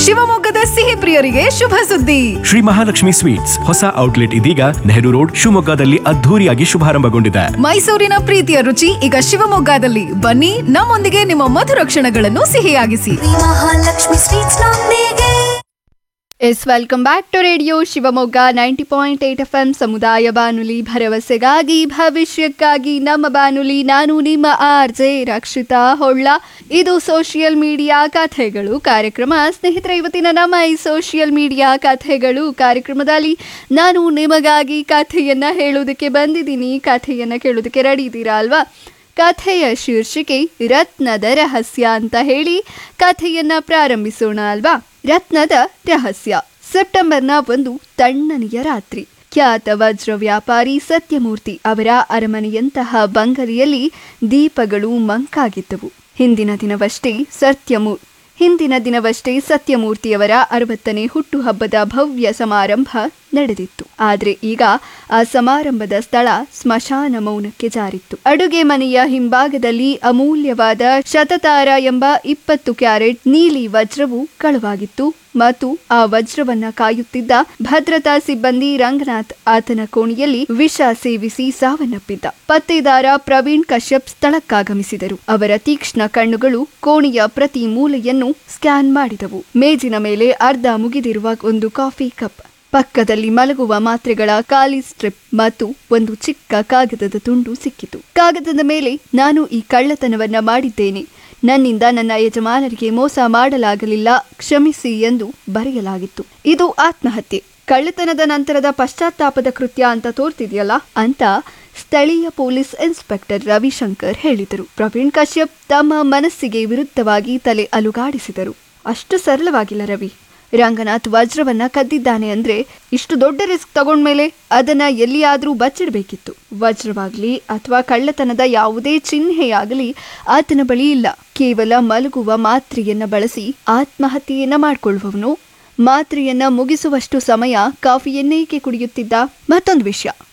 ಶಿವಮೊಗ್ಗದ ಸಿಹಿ ಪ್ರಿಯರಿಗೆ ಶುಭ ಸುದ್ದಿ ಶ್ರೀ ಮಹಾಲಕ್ಷ್ಮಿ ಸ್ವೀಟ್ಸ್ ಹೊಸ ಔಟ್ಲೆಟ್ ಇದೀಗ ನೆಹರು ರೋಡ್ ಶಿವಮೊಗ್ಗದಲ್ಲಿ ಅದ್ಧೂರಿಯಾಗಿ ಶುಭಾರಂಭಗೊಂಡಿದೆ ಮೈಸೂರಿನ ಪ್ರೀತಿಯ ರುಚಿ ಈಗ ಶಿವಮೊಗ್ಗದಲ್ಲಿ ಬನ್ನಿ ನಮ್ಮೊಂದಿಗೆ ನಿಮ್ಮ ಮಧುರ ಕ್ಷಣಗಳನ್ನು ಸಿಹಿಯಾಗಿಸಿ ಶ್ರೀ ಮಹಾಲಕ್ಷ್ಮಿ ಸ್ವೀಟ್ಸ್ ನೊಂದಿಗೆ yes welcome back to radio Shivamogga ninety point eight F M ಸಮುದಾಯ ಬಾನುಲಿ ಭರವಸೆಗಾಗಿ ಭವಿಷ್ಯಕ್ಕಾಗಿ ನಮ್ಮ ಬಾನುಲಿ ನಾನು ನಿಮ್ಮ ಆರ್ ಜೆ ರಕ್ಷಿತಾ ಹೊಳ್ಳ ಇದು ಸೋಷಿಯಲ್ ಮೀಡಿಯಾ ಕಥೆಗಳು ಕಾರ್ಯಕ್ರಮ ಸ್ನೇಹಿತರೆ ಇವತ್ತಿನ ನಮ್ಮ ಈ ಸೋಷಿಯಲ್ ಮೀಡಿಯಾ ಕಥೆಗಳು ಕಾರ್ಯಕ್ರಮದಲ್ಲಿ ನಾನು ನಿಮಗಾಗಿ ಕಥೆಯನ್ನ ಹೇಳೋದಕ್ಕೆ ಬಂದಿದ್ದೀನಿ ಕಥೆಯನ್ನ ಕೇಳೋದಕ್ಕೆ ರೆಡಿ ಇದ್ದೀರಾ ಅಲ್ವಾ ಕಥೆಯ ಶೀರ್ಷಿಕೆ ರತ್ನದ ರಹಸ್ಯ ಅಂತ ಹೇಳಿ ಕಥೆಯನ್ನ ಪ್ರಾರಂಭಿಸೋಣ ಅಲ್ವಾ ರತ್ನದ ರಹಸ್ಯ ಸೆಪ್ಟೆಂಬರ್ನ ಒಂದು ತಣ್ಣನೆಯ ರಾತ್ರಿ ಖ್ಯಾತ ವಜ್ರ ವ್ಯಾಪಾರಿ ಸತ್ಯಮೂರ್ತಿ ಅವರ ಅರಮನೆಯಂತಹ ಬಂಗಲೆಯಲ್ಲಿ ದೀಪಗಳು ಮಂಕಾಗಿದ್ದವು ಹಿಂದಿನ ದಿನವಷ್ಟೇ ಸತ್ಯಮೂ ಹಿಂದಿನ ದಿನವಷ್ಟೇ ಸತ್ಯಮೂರ್ತಿಯವರ ಅರವತ್ತನೇ ಹುಟ್ಟುಹಬ್ಬದ ಭವ್ಯ ಸಮಾರಂಭ ನಡೆದಿತ್ತು ಆದರೆ ಈಗ ಆ ಸಮಾರಂಭದ ಸ್ಥಳ ಸ್ಮಶಾನ ಮೌನಕ್ಕೆ ಜಾರಿತ್ತು ಅಡುಗೆ ಮನೆಯ ಹಿಂಭಾಗದಲ್ಲಿ ಅಮೂಲ್ಯವಾದ ಶತತಾರ ಎಂಬ ಇಪ್ಪತ್ತು ಕ್ಯಾರೆಟ್ ನೀಲಿ ವಜ್ರವು ಕಳುವಾಗಿತ್ತು ಮತ್ತು ಆ ವಜ್ರವನ್ನ ಕಾಯುತ್ತಿದ್ದ ಭದ್ರತಾ ಸಿಬ್ಬಂದಿ ರಂಗನಾಥ್ ಆತನ ಕೋಣೆಯಲ್ಲಿ ವಿಷ ಸೇವಿಸಿ ಸಾವನ್ನಪ್ಪಿದ್ದ ಪತ್ತೇದಾರ ಪ್ರವೀಣ್ ಕಶ್ಯಪ್ ಸ್ಥಳಕ್ಕಾಗಮಿಸಿದರು ಅವರ ತೀಕ್ಷ್ಣ ಕಣ್ಣುಗಳು ಕೋಣೆಯ ಪ್ರತಿ ಮೂಲೆಯನ್ನು ಸ್ಕ್ಯಾನ್ ಮಾಡಿದವು ಮೇಜಿನ ಮೇಲೆ ಅರ್ಧ ಮುಗಿದಿರುವ ಒಂದು ಕಾಫಿ ಕಪ್ ಪಕ್ಕದಲ್ಲಿ ಮಲಗುವ ಮಾತ್ರೆಗಳ ಖಾಲಿ ಸ್ಟ್ರಿಪ್ ಮತ್ತು ಒಂದು ಚಿಕ್ಕ ಕಾಗದದ ತುಂಡು ಸಿಕ್ಕಿತು ಕಾಗದದ ಮೇಲೆ ನಾನು ಈ ಕಳ್ಳತನವನ್ನ ಮಾಡಿದ್ದೇನೆ ನನ್ನಿಂದ ನನ್ನ ಯಜಮಾನರಿಗೆ ಮೋಸ ಮಾಡಲಾಗಲಿಲ್ಲ ಕ್ಷಮಿಸಿ ಎಂದು ಬರೆಯಲಾಗಿತ್ತು ಇದು ಆತ್ಮಹತ್ಯೆ ಕಳ್ಳತನದ ನಂತರದ ಪಶ್ಚಾತ್ತಾಪದ ಕೃತ್ಯ ಅಂತ ತೋರ್ತಿದೆಯಲ್ಲ ಅಂತ ಸ್ಥಳೀಯ ಪೊಲೀಸ್ ಇನ್ಸ್ಪೆಕ್ಟರ್ ರವಿಶಂಕರ್ ಹೇಳಿದರು ಪ್ರವೀಣ್ ಕಶ್ಯಪ್ ತಮ್ಮ ಮನಸ್ಸಿಗೆ ವಿರುದ್ಧವಾಗಿ ತಲೆ ಅಲುಗಾಡಿಸಿದರು ಅಷ್ಟು ಸರಳವಾಗಿಲ್ಲ ರವಿ ರಂಗನಾಥ್ ವಜ್ರವನ್ನ ಕದ್ದಿದ್ದಾನೆ ಅಂದ್ರೆ ಇಷ್ಟು ದೊಡ್ಡ ರಿಸ್ಕ್ ತಗೊಂಡ್ಮೇಲೆ ಅದನ್ನ ಎಲ್ಲಿಯಾದ್ರೂ ಬಚ್ಚಿಡ್ಬೇಕಿತ್ತು ವಜ್ರವಾಗ್ಲಿ ಅಥವಾ ಕಳ್ಳತನದ ಯಾವುದೇ ಚಿಹ್ನೆಯಾಗಲಿ ಆತನ ಬಳಿ ಇಲ್ಲ ಕೇವಲ ಮಲಗುವ ಮಾತ್ರೆಯನ್ನ ಬಳಸಿ ಆತ್ಮಹತ್ಯೆಯನ್ನ ಮಾಡ್ಕೊಳ್ಳುವವನು ಮಾತ್ರೆಯನ್ನ ಮುಗಿಸುವಷ್ಟು ಸಮಯ ಕಾಫಿಯನ್ನೇಕೆ ಕುಡಿಯುತ್ತಿದ್ದ ಮತ್ತೊಂದು ವಿಷಯ